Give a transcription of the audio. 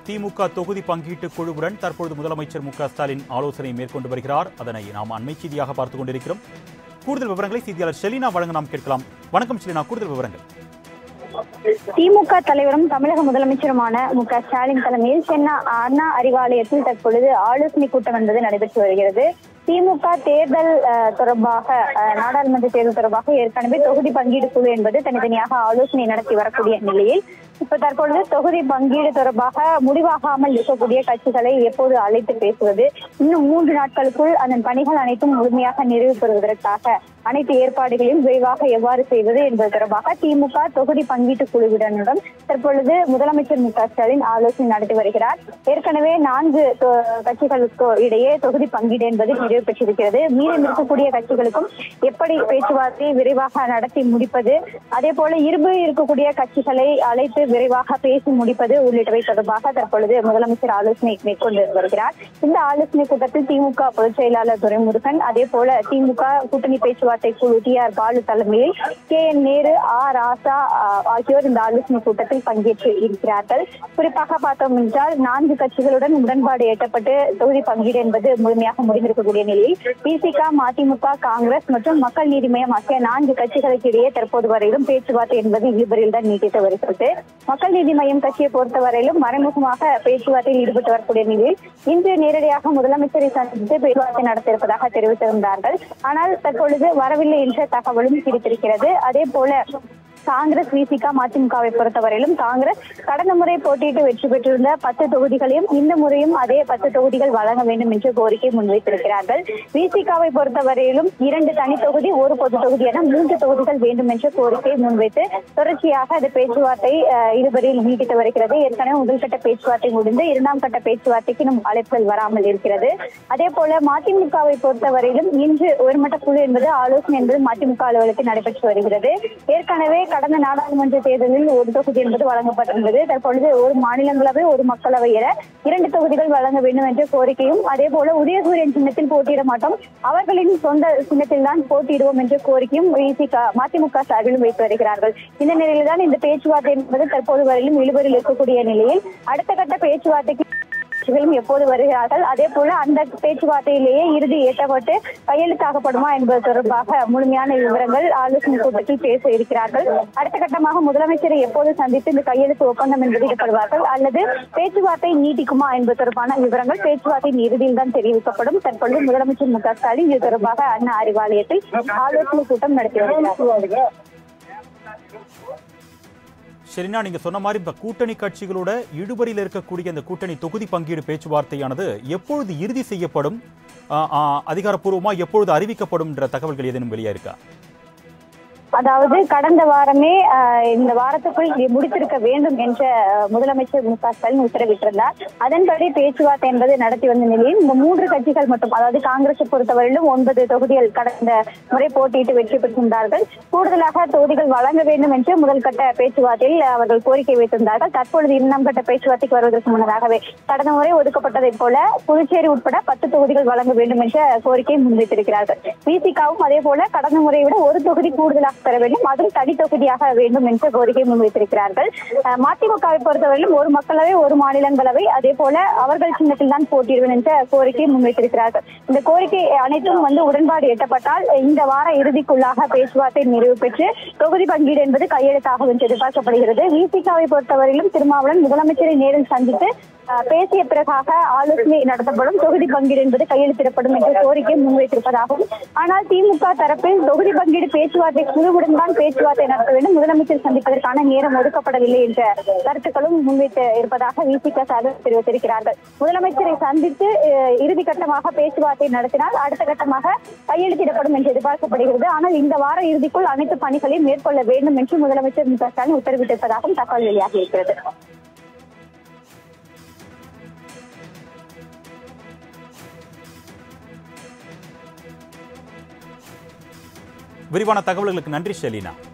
திமுக தொகுதி பங்கீட்டு குழுவுடன் தற்பொழுது முதலமைச்சர் மு க ஸ்டாலின் ஆலோசனை மேற்கொண்டு வருகிறார் அதனை நாம் அண்மை செய்தியாக பார்த்துக் கொண்டிருக்கிறோம் கூடுதல் விவரங்களை செய்தியாளர் ஷெலினா வழங்க நாம் கேட்கலாம் வணக்கம் ஷெலினா கூடுதல் விவரங்கள் திமுக தலைவரும் தமிழக முதலமைச்சருமான மு க ஸ்டாலின் தலைமையில் சென்னை அண்ணா அறிவாலயத்தில் தற்பொழுது ஆலோசனை கூட்டம் என்பது நடைபெற்று வருகிறது திமுக தேர்தல் அஹ், தொடர்பாக அஹ், நாடாளுமன்ற தேர்தல் தொடர்பாக ஏற்கனவே தொகுதி பங்கீடு குழு என்பது தனித்தனியாக ஆலோசனை நடத்தி வரக்கூடிய நிலையில் இப்ப தற்பொழுது தொகுதி பங்கீடு தொடர்பாக முடிவாகாமல் இருக்கக்கூடிய கட்சிகளை எப்போது அழைத்து பேசுவது இன்னும் மூன்று நாட்களுக்குள் அதன் பணிகள் அனைத்தும் முழுமையாக நிறைவு பெறுவதற்காக அனைத்து ஏற்பாடுகளையும் விரைவாக எவ்வாறு செய்வது என்பது தொடர்பாக திமுக தொகுதி பங்கீட்டு குழுவினருடன் தற்பொழுது முதலமைச்சர் மு க ஸ்டாலின் ஆலோசனை நடத்தி வருகிறார் ஏற்கனவே நான்கு தொ- கட்சிகளுக்கு இடையே தொகுதி பங்கீடு என்பது நிறைவு பெற்றிருக்கிறது மீதம் இருக்கக்கூடிய கட்சிகளுக்கும் எப்படி பேச்சுவார்த்தை விரைவாக நடத்தி முடிப்பது அதே போல இருபு இருக்கக்கூடிய கட்சிகளை அழைத்து விரைவாக பேசி முடிப்பது உள்ளிட்டவை தொடர்பாக தற்பொழுது முதலமைச்சர் ஆலோசனை மேற்கொண்டு வருகிறார் இந்த ஆலோசனை கூட்டத்தில் திமுக பொதுச் செயலாளர் துரைமுருகன் அதே போல திமுக கூட்டணி பேச்சுவார்த்தை குழு டி ஆர் பாலு தலைமையில் K N Nehru R Raja ஆஹ், ஆகியோர் இந்த ஆலோசனை கூட்டத்தில் பங்கேற்று இருக்கிறார்கள் குறிப்பாக பார்த்தோம் என்றால் நான்கு கட்சிகளுடன் உடன்பாடு எட்டப்பட்டு தொகுதி பங்கீடு என்பது முழுமையாக முடிந்திருக்கக்கூடிய நிலையில் பிசிக மதிமுக காங்கிரஸ் மற்றும் மக்கள் நீதி மய்யம் ஆகிய நான்கு கட்சிகளுக்கு இடையே தற்போது வரையிலும் பேச்சுவார்த்தை என்பது இழுபறியில் தான் நீட்டித்து வருகிறது மக்கள் நீதி மய்யம் கட்சியை பொறுத்தவரையிலும் மறைமுகமாக பேச்சுவார்த்தையில் ஈடுபட்டு வரக்கூடிய நிலையில் இன்று நேரடியாக முதலமைச்சரை சந்தித்து பேச்சுவார்த்தை நடத்த இருப்பதாக தெரிவித்திருந்தார்கள் ஆனால் தற்பொழுது வரவில்லை என்ற தகவலும் கிடைத்திருக்கிறது அதே போல காங்கிரஸ் விசிக மதிமுகவை பொறுத்தவரையிலும் காங்கிரஸ் கடந்த முறை போட்டியிட்டு வெற்றி பெற்றிருந்த பத்து தொகுதிகளையும் இந்த முறையும் அதே பத்து தொகுதிகள் வழங்க வேண்டும் என்று கோரிக்கை முன்வைத்திருக்கிறார்கள் விசிகாவை பொறுத்தவரையிலும் இரண்டு தனி தொகுதி ஒரு பொது தொகுதி என மூன்று தொகுதிகள் வேண்டும் என்ற கோரிக்கை முன்வைத்து தொடர்ச்சியாக அது பேச்சுவார்த்தை அஹ், இருவரில் நீட்டித்து வருகிறது ஏற்கனவே முதல் கட்ட பேச்சுவார்த்தை முடிந்து இரண்டாம் கட்ட பேச்சுவார்த்தைக்கு இன்னும் அழைப்புகள் வராமல் இருக்கிறது அதே போல மதிமுகவை பொறுத்தவரையிலும் இன்று உயர்மட்ட குழு என்பது ஆலோசனை என்பது மதிமுக அலுவலகத்தில் நடைபெற்று வருகிறது ஏற்கனவே கடந்த நாடாளுமன்ற தேர்தலில் ஒரு தொகுதி என்பது வழங்கப்பட்டிருந்தது தற்பொழுது ஒரு மாநிலங்களவை ஒரு மக்களவை என இரண்டு தொகுதிகள் வழங்க வேண்டும் என்ற கோரிக்கையும் அதே போல உதயசூரியன் சின்னத்தில் போட்டியிட மாட்டோம் அவர்களின் சொந்த சின்னத்தில் தான் போட்டியிடுவோம் என்ற கோரிக்கையும் விசிக மதிமுக சார்பிலும் வைத்து வருகிறார்கள் இந்த நிலையில் தான் இந்த பேச்சுவார்த்தை என்பது தற்போது வரையிலும் இழுபறில் இருக்கக்கூடிய நிலையில் அடுத்த கட்ட பேச்சுவார்த்தைக்கு கட்சிகளும் எப்போது வருகிறார்கள் அதே போல அந்த பேச்சுவார்த்தையிலேயே இறுதி எட்டப்பட்டு கையெழுத்தாகப்படுமா என்பது தொடர்பாக முழுமையான விவரங்கள் ஆலோசனை கூட்டத்தில் பேச இருக்கிறார்கள் அடுத்த கட்டமாக முதலமைச்சரை எப்போது சந்தித்து இந்த கையெழுத்து ஒப்பந்தம் என்பது ஈடுபடுவார்கள் அல்லது பேச்சுவார்த்தை நீட்டிக்குமா என்பது தொடர்பான விவரங்கள் பேச்சுவார்த்தையின் இறுதியில் தான் தெரிவிக்கப்படும் தற்பொழுது முதலமைச்சர் மு க ஸ்டாலின் இது தொடர்பாக அண்ணா அறிவாலயத்தில் ஆலோசனை கூட்டம் நடத்தி வருகிறார் ஷெலினா நீங்க சொன்ன மாதிரி இப்ப கூட்டணி கட்சிகளோட இழுபறியில் இருக்கக்கூடிய இந்த கூட்டணி தொகுதி பங்கீடு பேச்சுவார்த்தையானது எப்பொழுது இறுதி செய்யப்படும் ஆ, ஆ, அதிகாரப்பூர்வமா எப்பொழுது அறிவிக்கப்படும் என்ற தகவல்கள் ஏதேனும் வெளியா இருக்கா அதாவது கடந்த வாரமே ஆஹ், இந்த வாரத்துக்குள் இது முடித்திருக்க வேண்டும் என்ற ஆஹ், முதலமைச்சர் மு க ஸ்டாலின் உத்தரவிட்டிருந்தார் அதன்படி பேச்சுவார்த்தை என்பது நடத்தி வந்த நிலையில் இந்த மூன்று கட்சிகள் மட்டும் அதாவது காங்கிரஸை பொறுத்தவரையிலும் ஒன்பது தொகுதிகள் கடந்த முறை போட்டியிட்டு வெற்றி பெற்றிருந்தார்கள் கூடுதலாக தொகுதிகள் வழங்க வேண்டும் என்று முதல் கட்ட பேச்சுவார்த்தையில் அவர்கள் கோரிக்கை வைத்திருந்தார்கள் தற்பொழுது இரண்டாம் கட்ட பேச்சுவார்த்தைக்கு வருவதற்கு முன்னதாகவே கடந்த முறை ஒதுக்கப்பட்டதைப் போல புதுச்சேரி உட்பட பத்து தொகுதிகள் வழங்க வேண்டும் என்ற கோரிக்கையை முன்வைத்திருக்கிறார்கள் பிசிகாவும் அதே போல கடந்த முறையை விட ஒரு தொகுதி கூடுதலாக பெற வேண்டும் அதுவும் தனி தொகுதியாக வேண்டும் என்ற கோரிக்கை முன்வைத்திருக்கிறார்கள் அஹ் மதிமுகவை பொறுத்தவரையிலும் ஒரு மக்களவை ஒரு மாநிலங்களவை அதே போல அவர்கள் சின்னத்தில் தான் போட்டியிடுவேன் என்ற கோரிக்கையை முன்வைத்திருக்கிறார்கள் இந்த கோரிக்கை அனைத்தும் வந்து உடன்பாடு எட்டப்பட்டால் இந்த வார இறுதிக்குள்ளாக பேச்சுவார்த்தை நிறைவு பெற்று தொகுதி பங்கீடு என்பது கையெழுத்தாகும் என்று எதிர்பார்க்கப்படுகிறது விசிகாவை பொறுத்தவரையிலும் திருமாவளவன் முதலமைச்சரை நேரில் சந்தித்து அஹ், பேசிய பிறகாக ஆலோசனை நடத்தப்படும் தொகுதி பங்கீடு என்பது கையெழுத்திடப்படும் என்ற கோரிக்கை முன்வைத்திருப்பதாகவும் ஆனால் திமுக தரப்பில் தொகுதி பங்கீடு பேச்சுவார்த்தை குழுவுடன் தான் பேச்சுவார்த்தை நடத்த வேண்டும் முதலமைச்சர் சந்திப்பதற்கான நேரம் ஒதுக்கப்படவில்லை என்ற கருத்துக்களும் முன்வைத்து இருப்பதாக விசிக சார்பில் தெரிவித்திருக்கிறார்கள் முதலமைச்சரை சந்தித்து அஹ், இறுதி கட்டமாக பேச்சுவார்த்தை நடத்தினால் அடுத்த கட்டமாக கையெழுத்திடப்படும் என்று எதிர்பார்க்கப்படுகிறது ஆனால் இந்த வார இறுதிக்குள் அனைத்து பணிகளையும் மேற்கொள்ள வேண்டும் என்று முதலமைச்சர் மு க ஸ்டாலின் உத்தரவிட்டிருப்பதாகவும் தகவல் வெளியாகி இருக்கிறது விரிவான தகவல்களுக்கு நன்றி ஷெலினா